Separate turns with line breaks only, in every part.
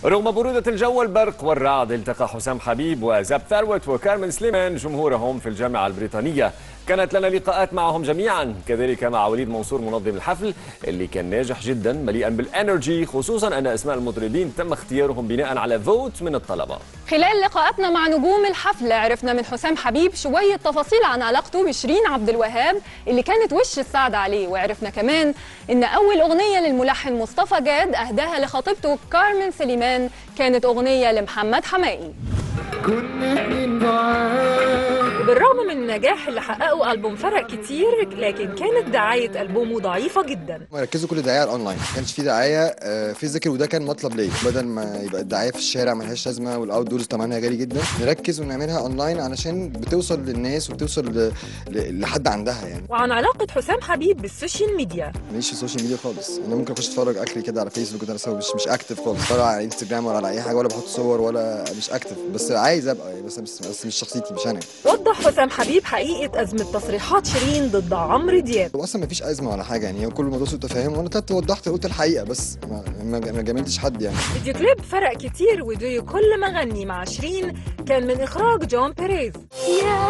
رغم برودة الجو والبرق والرعد التقى حسام حبيب وزاب ثروت وكارمن سليمان جمهورهم في الجامعة البريطانية كانت لنا لقاءات معهم جميعا كذلك مع وليد منصور منظم الحفل اللي كان ناجح جدا مليئا بالانرجي خصوصا ان اسماء المطربين تم اختيارهم بناء على فوت من الطلبه
خلال لقاءاتنا مع نجوم الحفل عرفنا من حسام حبيب شوية تفاصيل عن علاقته بشيرين عبد الوهاب اللي كانت وش السعد عليه وعرفنا كمان إن أول أغنية للملحن مصطفى جاد أهداها لخطيبته كارمن سليمان كانت أغنية لمحمد حمائي
كنا اتنين بعاد
بالرغم من النجاح اللي حققه ألبوم فرق كتير لكن كانت دعاية ألبومه ضعيفة جدا
ركزوا كل الدعايه على الاونلاين ما كانش في دعايه فيزيكال وده كان مطلب ليا بدل ما يبقى الدعايه في الشارع ملهاش لازمه والاوت دورز ثمنها غالي جدا نركز ونعملها اونلاين علشان بتوصل للناس وبتوصل ل... ل... لحد عندها يعني
وعن علاقة حسام حبيب بالسوشيال ميديا
ماليش في السوشيال ميديا خالص انا ممكن اخش اتفرج اكلي كده على فيسبوك وده بس مش مش اكتف خالص ولا على انستجرام ولا على اي حاجه ولا بحط صور ولا مش اكتف بس عايز ابقى بس بس, بس مش شخصيتي مش انا
وضح حسام حبيب حقيقة أزمة تصريحات شيرين ضد عمرو دياب
هو اصلا ما فيش ازمه ولا حاجه يعني هو كل الموضوع سوء تفاهم وانا طلعت وضحت قلت الحقيقه بس ما ما ما جاملتش حد يعني
فيديو كليب فرق كتير وديو كل ما غني مع شيرين كان من إخراج جون بيريز
يا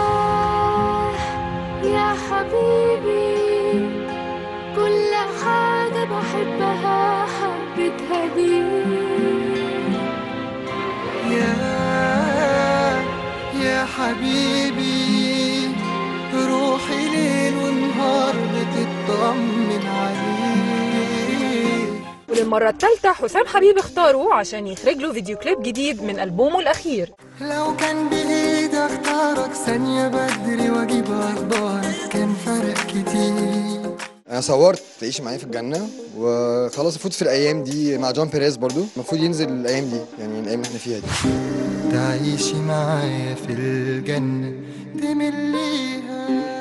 يا حبيبي كل حاجة بحبها حبيتها بيك
يا يا حبيبي روحي ليل ونهار بتطمن عليك
وللمرة الثالثة حسام حبيب اختاره عشان يخرج له فيديو كليب جديد من ألبومه الأخير
لو كان بإيدي اختارك ثانية بدري واجيب اخبارك كان فرق كتير
انا صورت تعيش معايا في الجنه وخلاص المفروض في الايام دي مع جون بيريز برضو المفروض ينزل الايام دي يعني الايام اللي احنا فيها دي
تعيشي معايا في الجنة تمليها